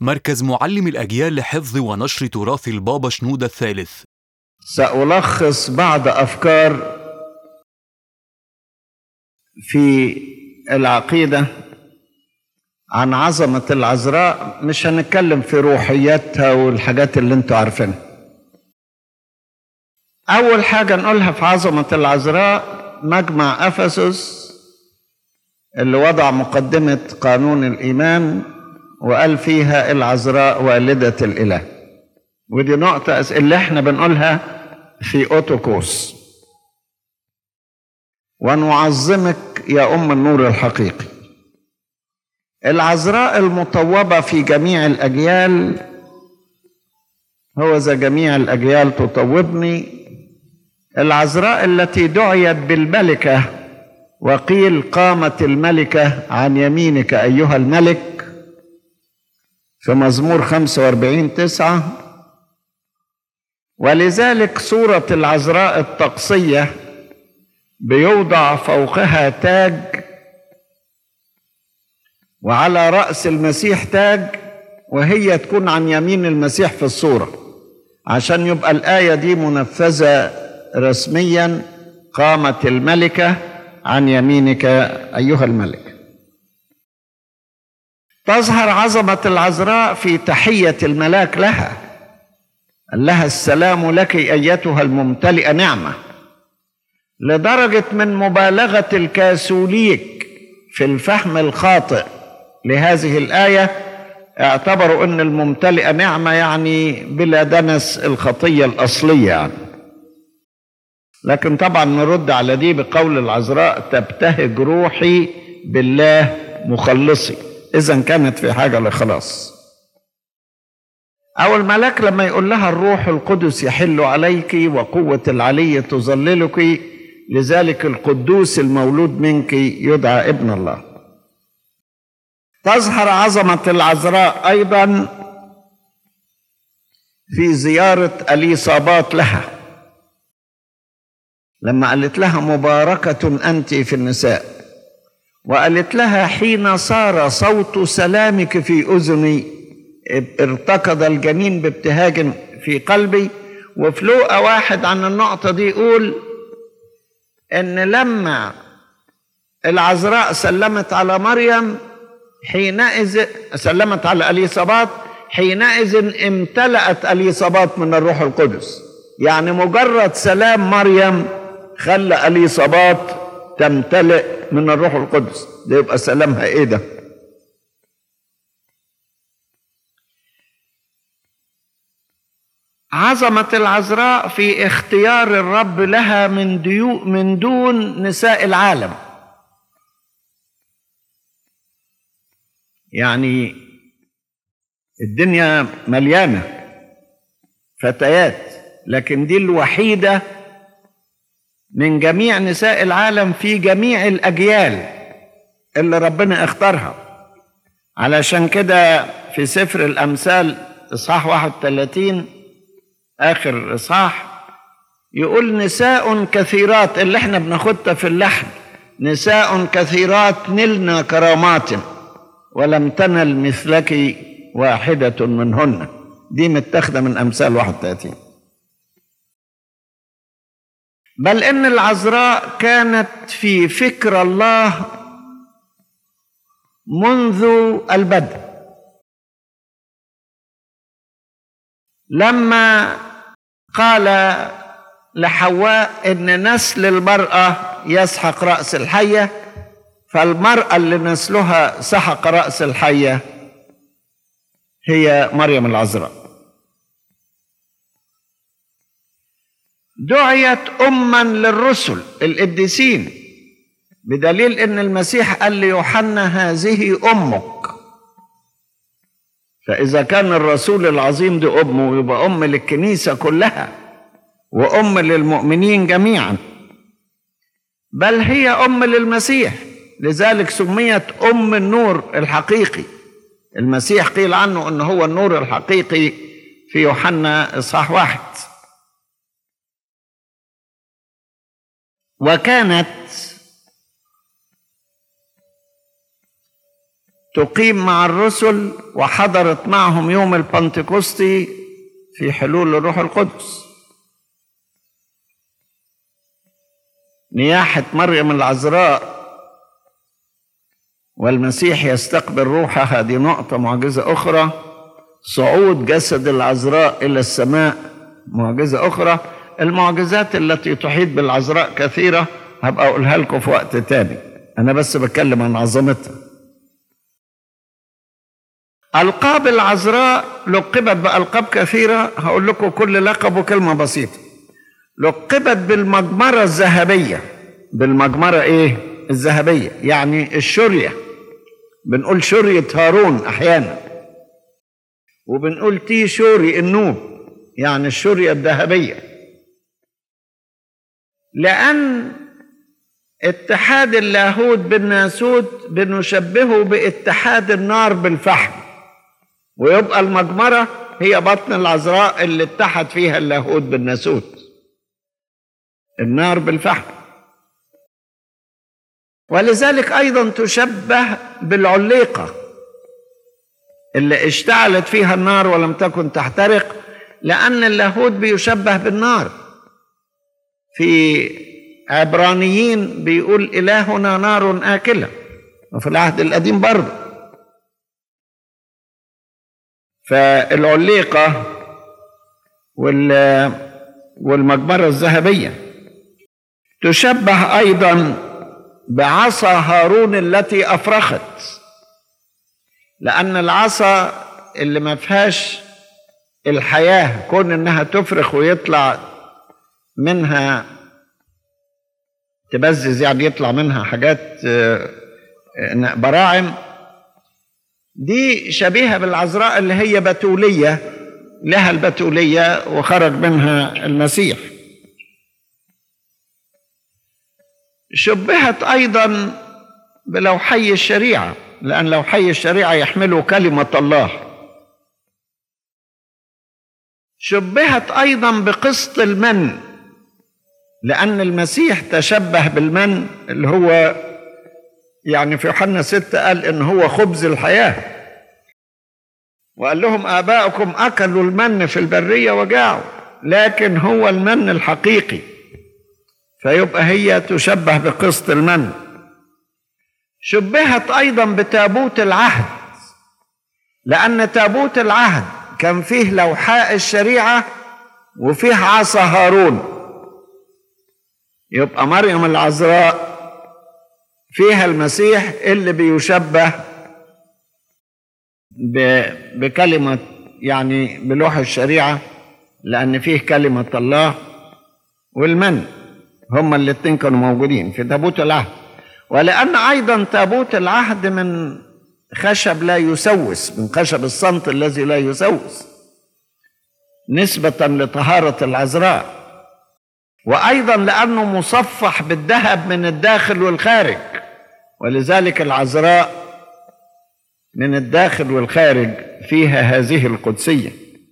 مركز معلم الأجيال لحفظ ونشر تراث البابا شنودة الثالث سألخص بعض أفكار في العقيدة عن عظمة العذراء مش هنتكلم في روحياتها والحاجات اللي انتوا عارفينها أول حاجة نقولها في عظمة العذراء مجمع أفسس اللي وضع مقدمة قانون الإيمان وقال فيها العذراء والدة الإله ودي نقطة اللي احنا بنقولها في أوتوكوس ونعظمك يا أم النور الحقيقي العذراء المطوبة في جميع الأجيال هو ذا جميع الأجيال تطوبني العذراء التي دعيت بالملكة وقيل قامت الملكة عن يمينك أيها الملك في مزمور 45 تسعة ولذلك صورة العذراء الطقسية بيوضع فوقها تاج وعلى رأس المسيح تاج وهي تكون عن يمين المسيح في الصورة عشان يبقى الآية دي منفذة رسميا قامت الملكة عن يمينك أيها الملك تظهر عظمة العذراء في تحية الملاك لها قال لها السلام لك أيتها الممتلئة نعمة لدرجة من مبالغة الكاثوليك في الفهم الخاطئ لهذه الآية اعتبروا أن الممتلئة نعمة يعني بلا دنس الخطية الأصلية يعني لكن طبعا نرد على دي بقول العذراء تبتهج روحي بالله مخلصي إذا كانت في حاجة لخلاص أو الملاك لما يقول لها الروح القدس يحل عليك وقوة العلي تظللك لذلك القدوس المولود منك يدعى ابن الله تظهر عظمة العذراء أيضا في زيارة اليصابات لها لما قالت لها مباركة أنت في النساء وقالت لها حين صار صوت سلامك في أذني ارتكض الجنين بابتهاج في قلبي وفي لوقا واحد عن النقطة دي يقول إن لما العذراء سلمت على مريم حينئذ سلمت على اليصابات حينئذ امتلأت اليصابات من الروح القدس يعني مجرد سلام مريم خلى اليصابات تمتلئ من الروح القدس ده يبقى سلامها ايه ده عظمة العذراء في اختيار الرب لها من ديو من دون نساء العالم يعني الدنيا مليانة فتيات لكن دي الوحيدة من جميع نساء العالم في جميع الأجيال اللي ربنا اختارها علشان كده في سفر الأمثال إصحاح 31 آخر إصحاح يقول نساء كثيرات اللي احنا بناخدها في اللحن نساء كثيرات نلنا كرامات ولم تنل مثلك واحدة منهن دي متاخدة من أمثال 31 بل إن العذراء كانت في فكر الله منذ البدء لما قال لحواء ان نسل المراه يسحق راس الحيه فالمراه اللي نسلها سحق راس الحيه هي مريم العذراء دعيت اما للرسل القديسين بدليل ان المسيح قال ليوحنا هذه امك فاذا كان الرسول العظيم دي امه يبقى ام للكنيسه كلها وام للمؤمنين جميعا بل هي ام للمسيح لذلك سميت ام النور الحقيقي المسيح قيل عنه ان هو النور الحقيقي في يوحنا اصحاح واحد وكانت تقيم مع الرسل وحضرت معهم يوم البنتكوستي في حلول الروح القدس نياحة مريم العذراء والمسيح يستقبل روحها دي نقطة معجزة أخرى صعود جسد العذراء إلى السماء معجزة أخرى المعجزات التي تحيط بالعذراء كثيرة هبقى أقولها لكم في وقت تاني أنا بس بتكلم عن عظمتها ألقاب العذراء لقبت بألقاب كثيرة هقول لكم كل لقب وكلمة بسيطة لقبت بالمجمرة الذهبية بالمجمرة إيه؟ الذهبية يعني الشرية بنقول شرية هارون أحيانا وبنقول تي شوري النوب يعني الشرية الذهبية لأن اتحاد اللاهوت بالناسوت بنشبهه باتحاد النار بالفحم ويبقى المجمرة هي بطن العذراء اللي اتحد فيها اللاهوت بالناسوت النار بالفحم ولذلك أيضا تشبه بالعليقة اللي اشتعلت فيها النار ولم تكن تحترق لأن اللاهوت بيشبه بالنار في عبرانيين بيقول إلهنا نار آكلة وفي العهد القديم برضه فالعليقة وال والمقبرة الذهبية تشبه أيضا بعصا هارون التي أفرخت لأن العصا اللي ما فيهاش الحياة كون إنها تفرخ ويطلع منها تبزز يعني يطلع منها حاجات براعم دي شبيهة بالعذراء اللي هي بتولية لها البتولية وخرج منها المسيح شبهت أيضا بلوحي الشريعة لأن لوحي الشريعة يحملوا كلمة الله شبهت أيضا بقسط المن لأن المسيح تشبه بالمن اللي هو يعني في يوحنا ستة قال إن هو خبز الحياة وقال لهم آباؤكم أكلوا المن في البرية وجاعوا لكن هو المن الحقيقي فيبقى هي تشبه بقسط المن شبهت أيضا بتابوت العهد لأن تابوت العهد كان فيه لوحاء الشريعة وفيه عصا هارون يبقى مريم العذراء فيها المسيح اللي بيشبه بكلمة يعني بلوح الشريعة لأن فيه كلمة الله والمن هما الاتنين كانوا موجودين في تابوت العهد ولأن أيضا تابوت العهد من خشب لا يسوس من خشب الصمت الذي لا يسوس نسبة لطهارة العذراء وأيضا لأنه مصفح بالذهب من الداخل والخارج ولذلك العذراء من الداخل والخارج فيها هذه القدسية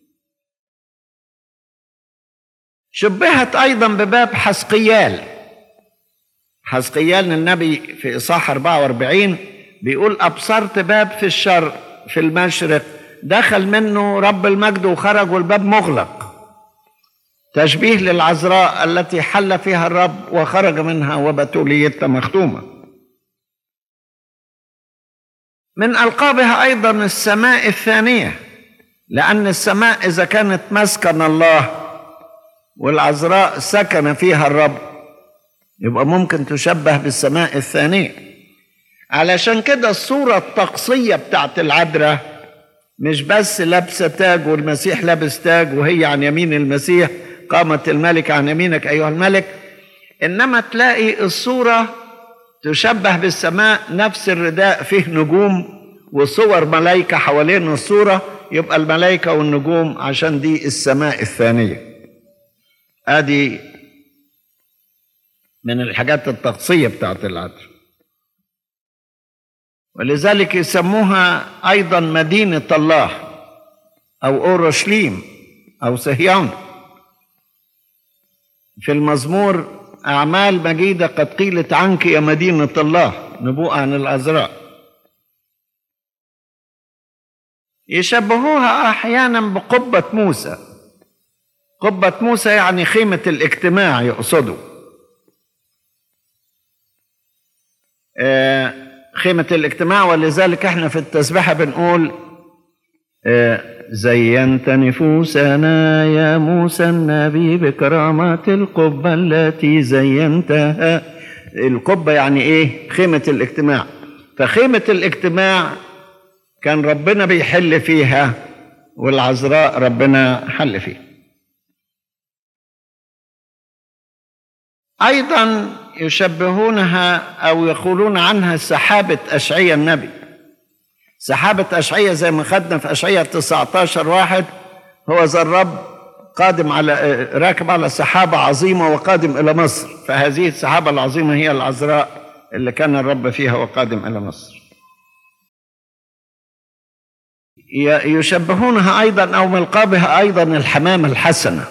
شبهت أيضا بباب حسقيال حسقيال النبي في إصحاح 44 بيقول أبصرت باب في الشرق في المشرق دخل منه رب المجد وخرج والباب مغلق تشبيه للعذراء التي حل فيها الرب وخرج منها وبتوليتها مختومة من ألقابها أيضا السماء الثانية لأن السماء إذا كانت مسكن الله والعذراء سكن فيها الرب يبقى ممكن تشبه بالسماء الثانية علشان كده الصورة الطقسية بتاعت العذراء مش بس لابسة تاج والمسيح لابس تاج وهي عن يمين المسيح قامت الملك عن يمينك أيها الملك إنما تلاقي الصورة تشبه بالسماء نفس الرداء فيه نجوم وصور ملائكة حوالين الصورة يبقى الملائكة والنجوم عشان دي السماء الثانية ادي من الحاجات الطقسية بتاعت العطر ولذلك يسموها أيضا مدينة الله أو أورشليم أو صهيون في المزمور أعمال مجيدة قد قيلت عنك يا مدينة الله نبوءة عن العذراء يشبهوها احيانا بقبه موسى قبه موسى يعني خيمه الاجتماع يقصدوا آه، خيمه الاجتماع ولذلك احنا في التسبيحه بنقول آه، زينت نفوسنا يا موسى النبي بكرامات القبة التي زينتها القبة يعني ايه خيمة الاجتماع فخيمة الاجتماع كان ربنا بيحل فيها والعذراء ربنا حل فيها ايضا يشبهونها او يقولون عنها سحابة اشعيا النبي سحابة أشعية زي ما خدنا في أشعية 19 واحد هو ذا الرب قادم على راكب على سحابة عظيمة وقادم إلى مصر فهذه السحابة العظيمة هي العذراء اللي كان الرب فيها وقادم إلى مصر يشبهونها أيضا أو ملقبها أيضا الحمامة الحسنة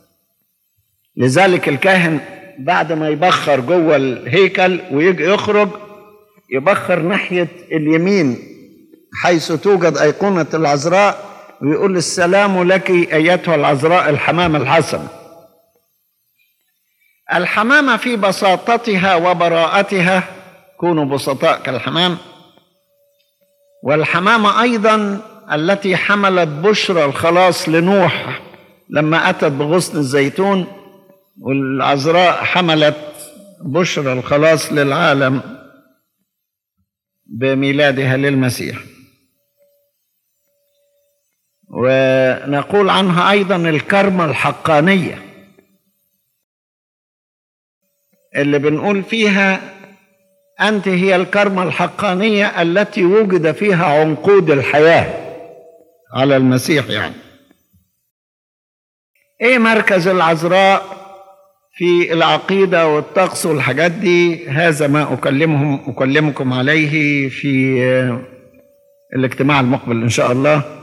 لذلك الكاهن بعد ما يبخر جوه الهيكل ويجي يخرج يبخر ناحية اليمين حيث توجد أيقونة العذراء ويقول السلام لك أيتها العذراء الحمامة الحسنة الحمامة في بساطتها وبراءتها كونوا بسطاء كالحمام والحمامة أيضا التي حملت بشرى الخلاص لنوح لما أتت بغصن الزيتون والعذراء حملت بشرى الخلاص للعالم بميلادها للمسيح ونقول عنها ايضا الكرمه الحقانيه اللي بنقول فيها انت هي الكرمه الحقانيه التي وجد فيها عنقود الحياه على المسيح يعني ايه مركز العذراء في العقيده والطقس والحاجات دي هذا ما اكلمهم اكلمكم عليه في الاجتماع المقبل ان شاء الله